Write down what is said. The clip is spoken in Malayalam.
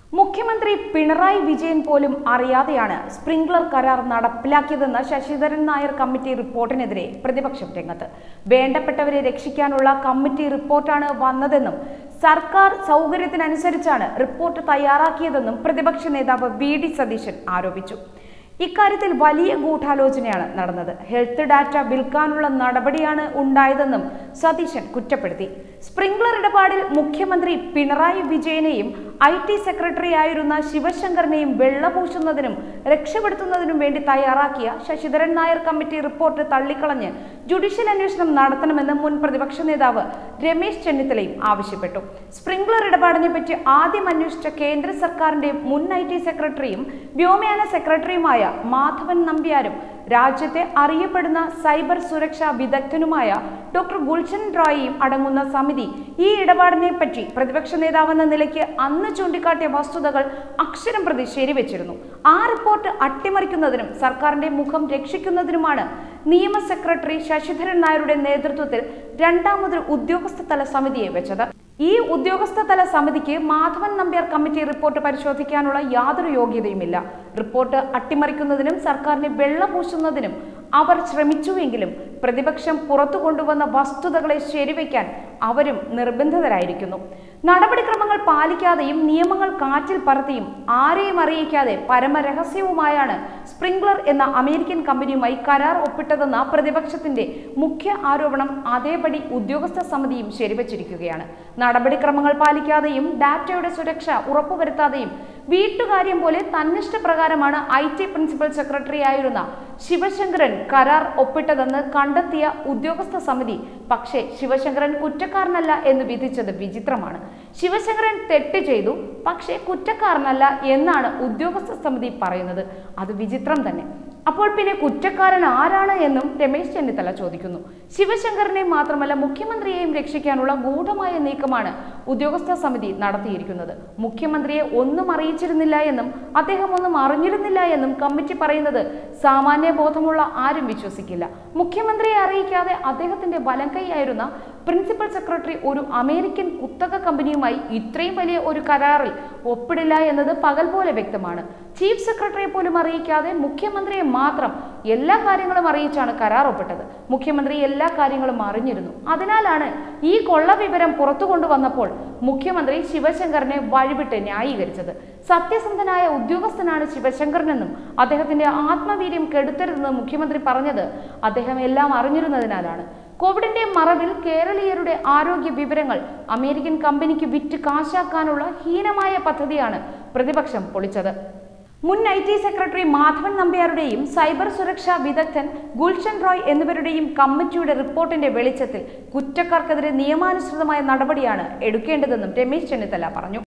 മുഖ്യമന്ത്രി പിണറായി വിജയൻ പോലും അറിയാതെയാണ് സ്പ്രിംഗ്ലർ കരാർ നടപ്പിലാക്കിയതെന്ന ശശിധരൻ നായർ കമ്മിറ്റി റിപ്പോർട്ടിനെതിരെ പ്രതിപക്ഷം രംഗത്ത് വേണ്ടപ്പെട്ടവരെ രക്ഷിക്കാനുള്ള കമ്മിറ്റി റിപ്പോർട്ടാണ് വന്നതെന്നും സർക്കാർ സൗകര്യത്തിനനുസരിച്ചാണ് റിപ്പോർട്ട് തയ്യാറാക്കിയതെന്നും പ്രതിപക്ഷ നേതാവ് വി ഡി സതീശൻ ആരോപിച്ചു ഇക്കാര്യത്തിൽ വലിയ ഗൂഢാലോചനയാണ് നടന്നത് ഹെൽത്ത് ഡാറ്റ വിൽക്കാനുള്ള നടപടിയാണ് ഉണ്ടായതെന്നും സതീശൻ കുറ്റപ്പെടുത്തി സ്പ്രിംഗ്ലർ ഇടപാടിൽ മുഖ്യമന്ത്രി പിണറായി വിജയനെയും ഐ ടി സെക്രട്ടറി ആയിരുന്ന ശിവശങ്കറിനെയും വെള്ളപൂശുന്നതിനും രക്ഷപ്പെടുത്തുന്നതിനും വേണ്ടി തയ്യാറാക്കിയ ശശിധരൻ നായർ കമ്മിറ്റി റിപ്പോർട്ട് തള്ളിക്കളഞ്ഞ് ജുഡീഷ്യൽ അന്വേഷണം നടത്തണമെന്ന് മുൻ പ്രതിപക്ഷ നേതാവ് രമേശ് ചെന്നിത്തലയും ആവശ്യപ്പെട്ടു സ്പ്രിംഗ്ലർ ഇടപാടിനെ പറ്റി ആദ്യം അന്വേഷിച്ച കേന്ദ്ര സർക്കാരിന്റെ മുൻ ഐ ടി സെക്രട്ടറിയും വ്യോമയാന സെക്രട്ടറിയുമായ മാധവൻ നമ്പ്യാരും രാജ്യത്തെ അറിയപ്പെടുന്ന സൈബർ സുരക്ഷാ വിദഗ്ധനുമായ ഡോക്ടർ ഗുൽഷൻ റോയിയും അടങ്ങുന്ന സമിതി ഈ ഇടപാടിനെ പറ്റി പ്രതിപക്ഷ നേതാവെന്ന നിലയ്ക്ക് അന്ന് ചൂണ്ടിക്കാട്ടിയ വസ്തുതകൾ അക്ഷരം പ്രതി ശരിവെച്ചിരുന്നു ആ റിപ്പോർട്ട് അട്ടിമറിക്കുന്നതിനും സർക്കാരിന്റെ മുഖം രക്ഷിക്കുന്നതിനുമാണ് നിയമ സെക്രട്ടറി ശശിധരൻ നായരുടെ നേതൃത്വത്തിൽ രണ്ടാമതൊരു ഉദ്യോഗസ്ഥ തല സമിതിയെ വെച്ചത് ഈ ഉദ്യോഗസ്ഥ തല സമിതിക്ക് മാധവൻ നമ്പ്യാർ കമ്മിറ്റി റിപ്പോർട്ട് പരിശോധിക്കാനുള്ള യാതൊരു യോഗ്യതയുമില്ല റിപ്പോർട്ട് അട്ടിമറിക്കുന്നതിനും സർക്കാരിനെ വെള്ളപൂശുന്നതിനും അവർ ശ്രമിച്ചുവെങ്കിലും പ്രതിപക്ഷം പുറത്തു കൊണ്ടുവന്ന വസ്തുതകളെ ശരിവയ്ക്കാൻ അവരും നിർബന്ധിതരായിരിക്കുന്നു നടപടിക്രമങ്ങൾ പാലിക്കാതെയും നിയമങ്ങൾ കാറ്റിൽ പറത്തിയും ആരെയും അറിയിക്കാതെ പരമരഹസ്യവുമായാണ് സ്പ്രിംഗ്ലർ എന്ന അമേരിക്കൻ കമ്പനിയുമായി കരാർ ഒപ്പിട്ടതെന്ന പ്രതിപക്ഷത്തിന്റെ മുഖ്യ ആരോപണം അതേപടി ഉദ്യോഗസ്ഥ സമിതിയും ശരിവച്ചിരിക്കുകയാണ് നടപടിക്രമങ്ങൾ പാലിക്കാതെയും ഡാറ്റയുടെ സുരക്ഷ ഉറപ്പുവരുത്താതെയും വീട്ടുകാര്യം പോലെ തന്നിഷ്ടപ്രകാരമാണ് ഐ ടി പ്രിൻസിപ്പൽ സെക്രട്ടറി ആയിരുന്ന ശിവശങ്കരൻ കരാർ ഒപ്പിട്ടതെന്ന് കണ്ടെത്തിയ ഉദ്യോഗസ്ഥ സമിതി പക്ഷേ ശിവശങ്കരൻ കുറ്റക്കാരനല്ല എന്ന് വിധിച്ചത് വിചിത്രമാണ് ശിവശങ്കരൻ തെറ്റ് ചെയ്തു പക്ഷേ കുറ്റക്കാരനല്ല എന്നാണ് ഉദ്യോഗസ്ഥ സമിതി പറയുന്നത് അത് വിചിത്രം തന്നെ അപ്പോൾ പിന്നെ കുറ്റക്കാരൻ ആരാണ് എന്നും രമേശ് ചെന്നിത്തല ചോദിക്കുന്നു ശിവശങ്കരനെ മാത്രമല്ല മുഖ്യമന്ത്രിയെയും രക്ഷിക്കാനുള്ള ഗൂഢമായ നീക്കമാണ് ഉദ്യോഗസ്ഥ സമിതി നടത്തിയിരിക്കുന്നത് മുഖ്യമന്ത്രിയെ ഒന്നും അറിയിച്ചിരുന്നില്ല എന്നും അദ്ദേഹം ഒന്നും അറിഞ്ഞിരുന്നില്ല എന്നും കമ്മിറ്റി പറയുന്നത് സാമാന്യ ബോധമുള്ള ആരും വിശ്വസിക്കില്ല മുഖ്യമന്ത്രിയെ അറിയിക്കാതെ അദ്ദേഹത്തിന്റെ വലം കൈയായിരുന്ന പ്രിൻസിപ്പൽ സെക്രട്ടറി ഒരു അമേരിക്കൻ കുത്തക കമ്പനിയുമായി ഇത്രയും വലിയ ഒരു കരാറിൽ ഒപ്പിടില്ല എന്നത് പകൽ പോലെ വ്യക്തമാണ് ചീഫ് സെക്രട്ടറിയെ പോലും അറിയിക്കാതെ മുഖ്യമന്ത്രിയെ മാത്രം എല്ലാ കാര്യങ്ങളും അറിയിച്ചാണ് കരാർ ഒപ്പിട്ടത് മുഖ്യമന്ത്രി എല്ലാ കാര്യങ്ങളും അറിഞ്ഞിരുന്നു അതിനാലാണ് ഈ കൊള്ള വിവരം പുറത്തു കൊണ്ടുവന്നപ്പോൾ മുഖ്യമന്ത്രി ശിവശങ്കറിനെ വഴിവിട്ട് ന്യായീകരിച്ചത് സത്യസന്ധനായ ഉദ്യോഗസ്ഥനാണ് ശിവശങ്കറിനെന്നും അദ്ദേഹത്തിന്റെ ആത്മവീര്യം കെടുത്തരുതെന്ന് മുഖ്യമന്ത്രി പറഞ്ഞത് അദ്ദേഹം എല്ലാം അറിഞ്ഞിരുന്നതിനാലാണ് കോവിഡിന്റെ മറവിൽ കേരളീയരുടെ ആരോഗ്യ വിവരങ്ങൾ അമേരിക്കൻ കമ്പനിക്ക് വിറ്റ് കാശാക്കാനുള്ള ഹീനമായ പദ്ധതിയാണ് പ്രതിപക്ഷം പൊളിച്ചത് മുൻ ഐ ടി സെക്രട്ടറി മാധവൻ നമ്പ്യാരുടെയും സൈബർ സുരക്ഷാ വിദഗ്ധൻ ഗുൽഷൻ റോയ് എന്നിവരുടെയും കമ്മിറ്റിയുടെ റിപ്പോർട്ടിന്റെ വെളിച്ചത്തിൽ കുറ്റക്കാർക്കെതിരെ നിയമാനുസൃതമായ നടപടിയാണ് എടുക്കേണ്ടതെന്നും രമേശ് ചെന്നിത്തല പറഞ്ഞു